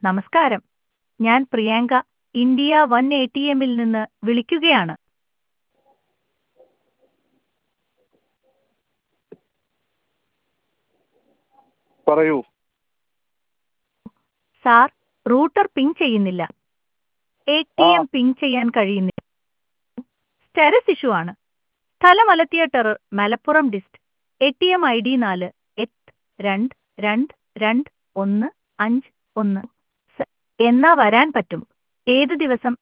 നമസ്കാരം ഞാൻ Priyanka India one A T എമ്മിൽ നിന്ന് വിളിക്കുകയാണ് പറയൂ സാർ റൂട്ടർ പിങ് ചെയ്യുന്നില്ല എ ടി എം പിങ് ചെയ്യാൻ കഴിയുന്നില്ല സ്റ്റെറസ് ഇഷ്യൂ ആണ് സ്ഥലമലത്തിയ ടെറർ Malappuram dist A T M I D നാല് എട്ട് രണ്ട് രണ്ട് രണ്ട് ഒന്ന് അഞ്ച് ഒന്ന് സ- എന്നാ വരാൻ പറ്റും ഏത് ദിവസം